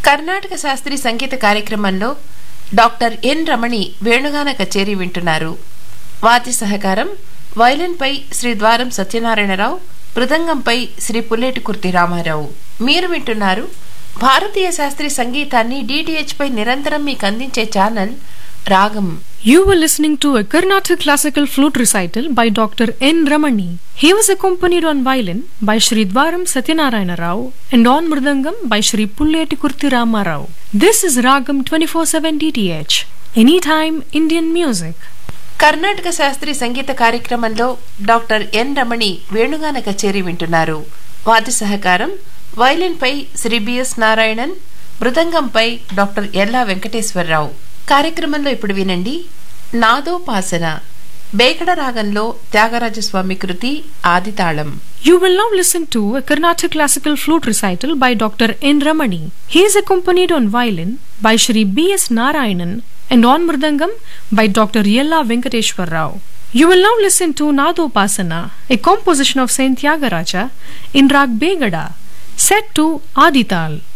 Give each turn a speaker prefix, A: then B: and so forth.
A: కర్ణాటక శాస్త్రీయ సంగీత కార్యక్రమంలో doctor N రమణి వేణుగాన కచేరీ వింటున్నారు వాద్య సహకారం వైలిన్పై శ్రీ ద్వారం సత్యనారాయణరావు మృదంగంపై శ్రీ పుల్లేటి కుర్తి రామారావు మీరు వింటున్నారు భారతీయ శాస్త్రీయ సంగీతాన్ని డిటిహెచ్ పై నిరంతరం మీకు అందించే ఛానల్ రాగం
B: You were listening to a Carnatic classical flute recital by Dr. N. Ramani. He was accompanied on violin by Sri Dwaram Satyanarayana Rao and on mridangam by Sri Pulleti Kurti Rama Rao. This is Ragam 24/7 DTH. Anytime Indian music.
A: Karnataka శాస్త్రీయ సంగీత కార్యక్రమంలో doctor N రమణి వేణుగాన కచేరీ వింటున్నారు వాద్య సహకారం వైలిన్పై Shri BS Narayanan మృదంగంపై doctor Ella Venkateswara Rao కార్యక్రమంలో ఇప్పుడు వినండి నాదోపాసన బేకడ రాగంలో త్యాగరాజస్వామి కృతి ఆదితాళం
B: You will now listen to a Carnatic classical flute recital by Dr. N. Ramani. He is accompanied on violin by Sri B. S. Narayanan and on mridangam by Dr. Yella Venkateshwar Rao. You will now listen to Nadopasana, a composition of Saint Tyagaraja in Rag Begada, set to Adital.